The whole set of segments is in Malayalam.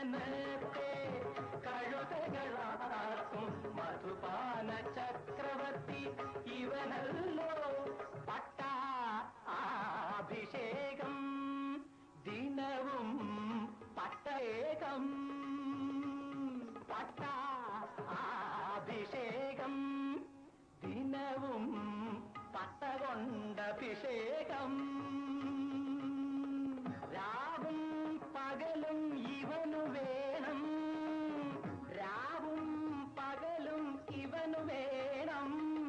യൗവനത്തെ കഴുതകളാക്കും മധുപാന ചക്രവർത്തി ഇവനല്ലോ പട്ടാഭിഷേകം ദിനവും പട്ടേകം പട്ടാഭിഷേകം ദിനവും പട്ട കൊണ്ടഭിഷേകം രാവും പകലും ഇവനു വേണം രാവും പകലും ഇവനു വേണം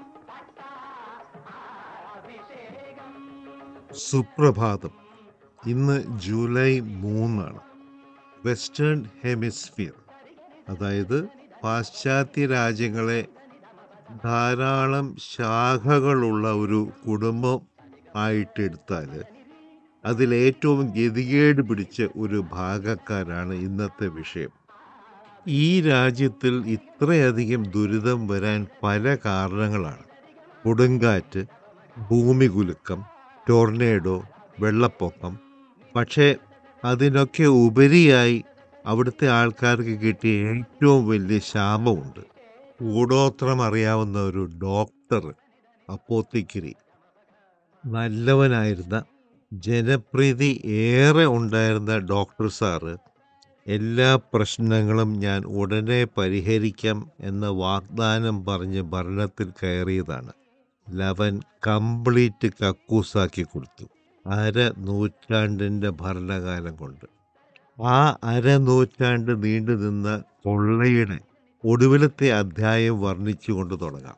പട്ടാഭിഷേകം സുപ്രഭാതം ഇന്ന് ജൂലൈ മൂന്നാണ് വെസ്റ്റേൺ ഹെമിസ്ഫിയർ അതായത് പാശ്ചാത്യ രാജ്യങ്ങളെ ധാരാളം ശാഖകളുള്ള ഒരു കുടുംബം ആയിട്ടെടുത്താൽ അതിലേറ്റവും ഗതികേട് പിടിച്ച ഒരു ഭാഗക്കാരാണ് ഇന്നത്തെ വിഷയം ഈ രാജ്യത്തിൽ ഇത്രയധികം ദുരിതം വരാൻ പല കാരണങ്ങളാണ് കൊടുങ്കാറ്റ് ഭൂമികുലുക്കം ടോർണേഡോ വെള്ളപ്പൊക്കം പക്ഷേ അതിനൊക്കെ ഉപരിയായി അവിടുത്തെ ആൾക്കാർക്ക് കിട്ടിയ ഏറ്റവും വലിയ ശാപമുണ്ട് കൂടോത്രം അറിയാവുന്ന ഒരു ഡോക്ടർ അപ്പോത്തിക്കിരി നല്ലവനായിരുന്ന ജനപ്രീതി ഏറെ ഉണ്ടായിരുന്ന ഡോക്ടർ സാറ് എല്ലാ പ്രശ്നങ്ങളും ഞാൻ ഉടനെ പരിഹരിക്കാം എന്ന വാഗ്ദാനം പറഞ്ഞ് ഭരണത്തിൽ കയറിയതാണ് ലവൻ കംപ്ലീറ്റ് കക്കൂസാക്കി കൊടുത്തു അര നൂറ്റാണ്ടിൻ്റെ ഭരണകാലം കൊണ്ട് ആ അരനൂറ്റാണ്ട് നീണ്ടു നിന്ന കൊള്ളയുടെ ഒടുവിലത്തെ അധ്യായം വർണ്ണിച്ചുകൊണ്ട് തുടങ്ങാം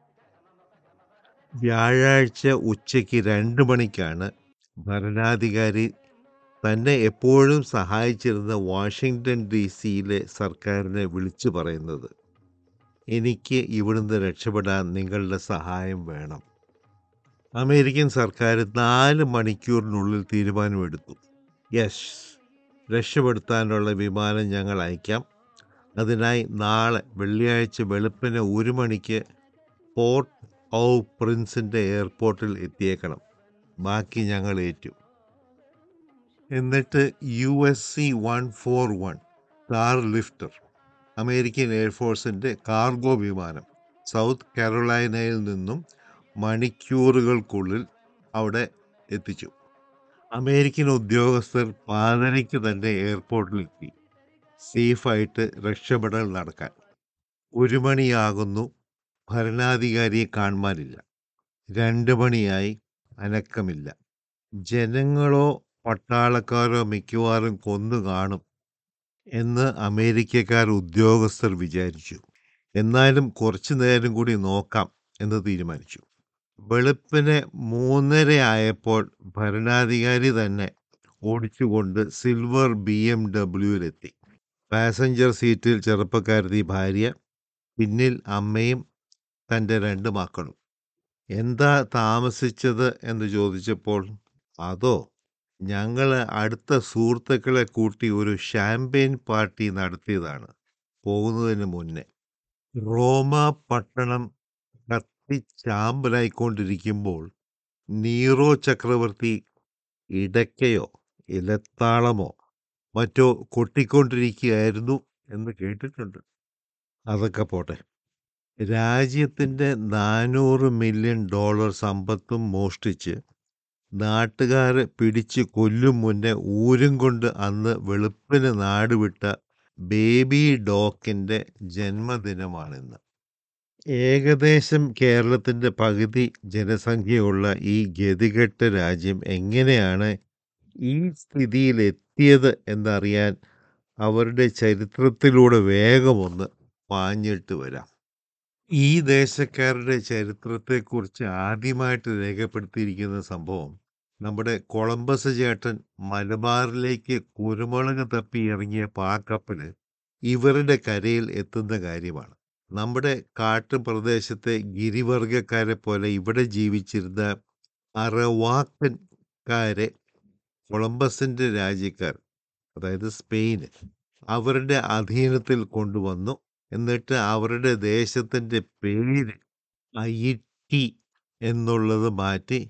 വ്യാഴാഴ്ച ഉച്ചയ്ക്ക് രണ്ട് മണിക്കാണ് ഭരണാധികാരി തന്നെ എപ്പോഴും സഹായിച്ചിരുന്ന വാഷിങ്ടൺ ഡി സിയിലെ സർക്കാരിനെ വിളിച്ചു പറയുന്നത് എനിക്ക് ഇവിടുന്ന് രക്ഷപ്പെടാൻ നിങ്ങളുടെ സഹായം വേണം അമേരിക്കൻ സർക്കാർ നാല് മണിക്കൂറിനുള്ളിൽ തീരുമാനമെടുത്തു യെസ് രക്ഷപ്പെടുത്താനുള്ള വിമാനം ഞങ്ങൾ അയക്കാം അതിനായി നാളെ വെള്ളിയാഴ്ച വെളുപ്പിന് ഒരു മണിക്ക് പോർട്ട് ഔ പ്രിൻസിൻ്റെ എയർപോർട്ടിൽ എത്തിയേക്കണം ബാക്കി ഞങ്ങൾ ഏറ്റു എന്നിട്ട് U S C one four one starlifter American എയർഫോഴ്സിൻ്റെ കാർഗോ വിമാനം സൗത്ത് കരോളൈനയിൽ നിന്നും മണിക്കൂറുകൾക്കുള്ളിൽ അവിടെ എത്തിച്ചു അമേരിക്കൻ ഉദ്യോഗസ്ഥർ പാതരയ്ക്ക് തന്നെ എയർപോർട്ടിലെത്തി സേഫായിട്ട് രക്ഷപ്പെടൽ നടക്കാൻ ഒരു മണിയാകുന്നു ഭരണാധികാരിയെ കാണുവാനില്ല രണ്ട് മണിയായി അനക്കമില്ല ജനങ്ങളോ പട്ടാളക്കാരോ മിക്കവാറും കൊന്നു കാണും എന്ന് അമേരിക്കക്കാർ ഉദ്യോഗസ്ഥർ വിചാരിച്ചു എന്നാലും കുറച്ചു നേരം കൂടി നോക്കാം എന്ന് തീരുമാനിച്ചു വെളുപ്പിന് മൂന്നര ആയപ്പോൾ ഭരണാധികാരി തന്നെ ഓടിച്ചുകൊണ്ട് സിൽവർ ബി എം ഡബ്ല്യുവിലെത്തി പാസഞ്ചർ സീറ്റിൽ ചെറുപ്പക്കാരത്തി ഭാര്യ പിന്നിൽ അമ്മയും തൻ്റെ രണ്ട് മക്കളും എന്താ താമസിച്ചത് എന്ന് ചോദിച്ചപ്പോൾ അതോ ഞങ്ങൾ അടുത്ത സുഹൃത്തുക്കളെ കൂട്ടി ഒരു ഷാമ്പെയിൻ പാർട്ടി നടത്തിയതാണ് പോകുന്നതിന് മുന്നേ റോമ പട്ടണം കത്തിച്ചാമ്പലായിക്കൊണ്ടിരിക്കുമ്പോൾ നീറോ ചക്രവർത്തി ഇടയ്ക്കയോ ഇലത്താളമോ മറ്റോ കൊട്ടിക്കൊണ്ടിരിക്കുകയായിരുന്നു എന്ന് കേട്ടിട്ടുണ്ട് അതൊക്കെ പോട്ടെ രാജ്യത്തിൻ്റെ നാനൂറ് മില്യൺ ഡോളർ സമ്പത്തും മോഷ്ടിച്ച് നാട്ടുകാരെ പിടിച്ച് കൊല്ലും മുന്നേ ഊരും കൊണ്ട് അന്ന് വെളുപ്പിന് നാടുവിട്ട ബേബി ഡോക്കിൻ്റെ ജന്മദിനമാണിന്ന് ഏകദേശം കേരളത്തിൻ്റെ പകുതി ജനസംഖ്യയുള്ള ഈ ഗതികെട്ട രാജ്യം എങ്ങനെയാണ് ഈ സ്ഥിതിയിലെത്തിയത് എന്നറിയാൻ അവരുടെ ചരിത്രത്തിലൂടെ വേഗമൊന്ന് പാഞ്ഞിട്ട് വരാം ഈ ദേശക്കാരുടെ ചരിത്രത്തെക്കുറിച്ച് ആദ്യമായിട്ട് രേഖപ്പെടുത്തിയിരിക്കുന്ന സംഭവം നമ്മുടെ കൊളംബസ് ചേട്ടൻ മലബാറിലേക്ക് കുരുമുളക് തപ്പി ഇറങ്ങിയ പാക്കപ്പൽ ഇവരുടെ കരയിൽ എത്തുന്ന കാര്യമാണ് നമ്മുടെ കാട്ടുപ്രദേശത്തെ ഗിരിവർഗക്കാരെ പോലെ ഇവിടെ ജീവിച്ചിരുന്ന അറവാക്കൻകാരെ കൊളംബസിൻ്റെ രാജ്യക്കാർ അതായത് സ്പെയിന് അവരുടെ അധീനത്തിൽ കൊണ്ടുവന്നു എന്നിട്ട് അവരുടെ ദേശത്തിൻ്റെ പേര് ഐറ്റി എന്നുള്ളത് മാറ്റി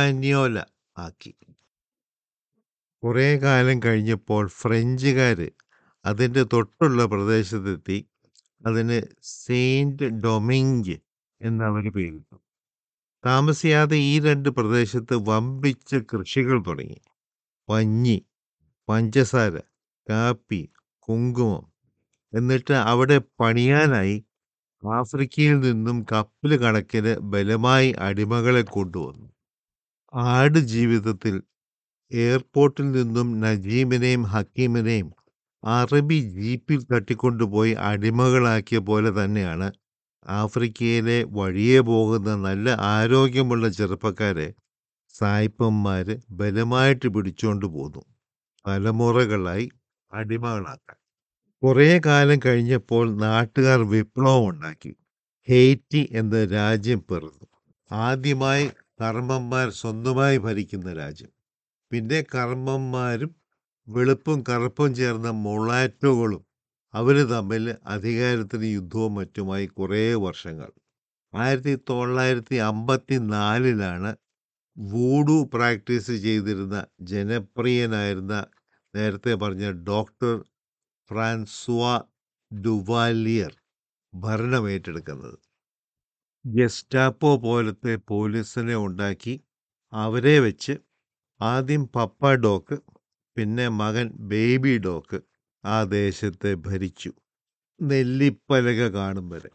ഹിസ്പാനിയോല ആക്കി കുറേ കാലം കഴിഞ്ഞപ്പോൾ ഫ്രഞ്ചുകാർ അതിൻ്റെ തൊട്ടുള്ള പ്രദേശത്തെത്തി അതിന് സെയിൻറ്റ് ഡൊമിങ്ക് എന്നവർ പേരിട്ടു താമസിയാതെ ഈ രണ്ട് പ്രദേശത്ത് വമ്പിച്ച കൃഷികൾ തുടങ്ങി പഞ്ഞി പഞ്ചസാര കാപ്പി കുങ്കുമം എന്നിട്ട് അവിടെ പണിയാനായി ആഫ്രിക്കയിൽ നിന്നും കപ്പൽ കണക്കിന് ബലമായി അടിമകളെ കൊണ്ടുവന്നു ആട് ജീവിതത്തിൽ എയർപോർട്ടിൽ നിന്നും നജീമിനെയും ഹക്കീമിനെയും അറബി ജീപ്പിൽ തട്ടിക്കൊണ്ടുപോയി അടിമകളാക്കിയ പോലെ തന്നെയാണ് ആഫ്രിക്കയിലെ വഴിയെ പോകുന്ന നല്ല ആരോഗ്യമുള്ള ചെറുപ്പക്കാരെ സായിപ്പന്മാർ ബലമായിട്ട് പിടിച്ചുകൊണ്ട് പോന്നു തലമുറകളായി അടിമകളാക്കാൻ കുറേ കാലം കഴിഞ്ഞപ്പോൾ നാട്ടുകാർ വിപ്ലവം ഉണ്ടാക്കി ഹെയ്റ്റി എന്ന രാജ്യം പിറന്നു ആദ്യമായി കർമ്മന്മാർ സ്വന്തമായി ഭരിക്കുന്ന രാജ്യം പിന്നെ കർമ്മന്മാരും വെളുപ്പും കറുപ്പും ചേർന്ന മൊളാറ്റോകളും അവർ തമ്മിൽ അധികാരത്തിന് യുദ്ധവും മറ്റുമായി കുറേ വർഷങ്ങൾ ആയിരത്തി തൊള്ളായിരത്തി അമ്പത്തി നാലിലാണ് വൂഡു പ്രാക്ടീസ് ചെയ്തിരുന്ന ജനപ്രിയനായിരുന്ന നേരത്തെ പറഞ്ഞ ഡോക്ടർ ഫ്രാൻസുവ ഡുവാലിയർ ഭരണം ഏറ്റെടുക്കുന്നത് ഗെസ്റ്റാപ്പോ പോലത്തെ പോലീസിനെ ഉണ്ടാക്കി അവരെ വെച്ച് ആദ്യം പപ്പ ഡോക്ക് പിന്നെ മകൻ ബേബി ഡോക്ക് ആ ദേശത്തെ ഭരിച്ചു നെല്ലിപ്പലക കാണും വരെ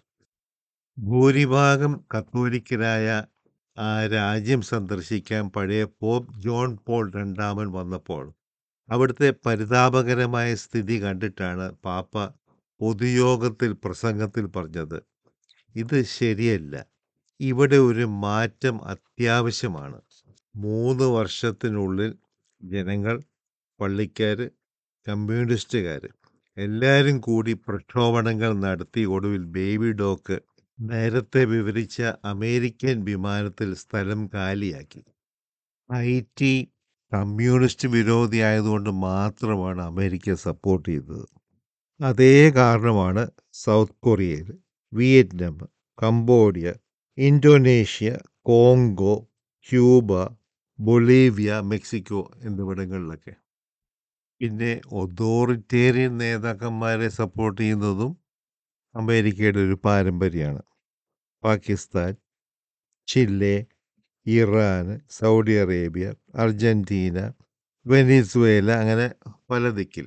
ഭൂരിഭാഗം കത്തോലിക്കരായ ആ രാജ്യം സന്ദർശിക്കാൻ പഴയ പോപ്പ് ജോൺ പോൾ രണ്ടാമൻ വന്നപ്പോൾ അവിടുത്തെ പരിതാപകരമായ സ്ഥിതി കണ്ടിട്ടാണ് പാപ്പ പൊതുയോഗത്തിൽ പ്രസംഗത്തിൽ പറഞ്ഞത് ഇത് ശരിയല്ല ഇവിടെ ഒരു മാറ്റം അത്യാവശ്യമാണ് മൂന്ന് വർഷത്തിനുള്ളിൽ ജനങ്ങൾ പള്ളിക്കാർ കമ്മ്യൂണിസ്റ്റുകാർ എല്ലാവരും കൂടി പ്രക്ഷോഭണങ്ങൾ നടത്തി ഒടുവിൽ ബേബി ഡോക്ക് നേരത്തെ വിവരിച്ച അമേരിക്കൻ വിമാനത്തിൽ സ്ഥലം കാലിയാക്കി ഹൈറ്റി കമ്മ്യൂണിസ്റ്റ് വിരോധിയായതുകൊണ്ട് മാത്രമാണ് അമേരിക്ക സപ്പോർട്ട് ചെയ്തത് അതേ കാരണമാണ് സൗത്ത് കൊറിയയിൽ Vietnam Cambodia Indonesia Congo Cuba Bolivia Mexico എന്നിവിടങ്ങളിലൊക്കെ പിന്നെ ഒതോറിറ്റേറിയൻ നേതാക്കന്മാരെ സപ്പോർട്ട് ചെയ്യുന്നതും അമേരിക്കയുടെ ഒരു പാരമ്പര്യമാണ് Pakistan Chile Iran Saudi Arabia Argentina Venezuela അങ്ങനെ പല ദിക്കിൽ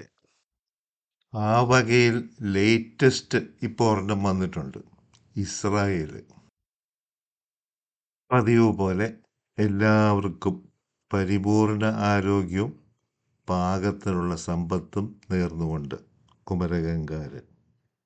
ആ വകയിൽ ലേറ്റസ്റ്റ് ഇപ്പോൾ ഒരെണ്ണം വന്നിട്ടുണ്ട് ഇസ്രായേൽ പതിവ് പോലെ എല്ലാവർക്കും പരിപൂർണ ആരോഗ്യവും പാകത്തിനുള്ള സമ്പത്തും നേർന്നുകൊണ്ട് കുമരകങ്കാരൻ